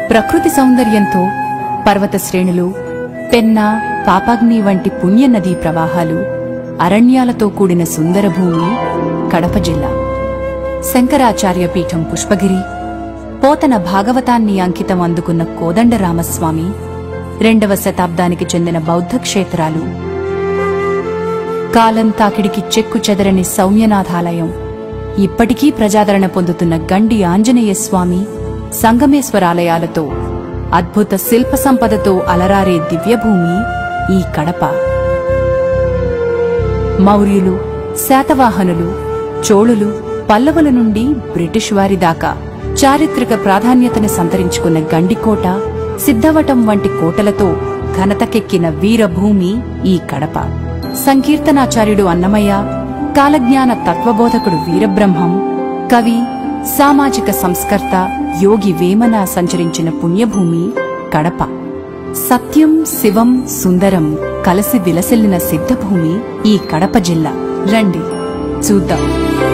ప్రకృతి సౌందర్యంతో పర్వత శ్రేణులు పెన్న పాపాగ్ని వంటి పుణ్య నదీ ప్రవాహాలు అరణ్యాలతో కూడిన సుందర భూమి కడప జిల్లా శంకరాచార్య పీఠం పుష్పగిరి పోతన భాగవతాన్ని అంకితం అందుకున్న కోదండరామస్వామి రెండవ శతాబ్దానికి చెందిన బౌద్ధ క్షేత్రాలు కాలం తాకిడికి చెక్కు చెదరని సౌమ్యనాథాలయం ఇప్పటికీ ప్రజాదరణ పొందుతున్న గండి ఆంజనేయ స్వామి సంగమేశ్వరాలయాలతో అద్భుత శిల్ప సంపదతో అలరారే దివ్యభూమి ఈ కడప మౌర్యులు శాతవాహనులు చోళులు పల్లవుల నుండి బ్రిటిష్ వారి దాకా చారిత్రక ప్రాధాన్యతను సంతరించుకున్న గండికోట సిద్ధవటం వంటి కోటలతో ఘనతకెక్కిన వీరభూమి ఈ కడప సంకీర్తనాచార్యుడు అన్నమయ్య కాలజ్ఞాన తత్వబోధకుడు వీరబ్రహ్మం కవి సామాజిక సంస్కర్త యోగి వేమన సంచరించిన పుణ్యభూమి కడప సత్యం శివం సుందరం కలసి విలసిల్లిన సిద్ధభూమి ఈ కడప జిల్లా రండి చూద్దాం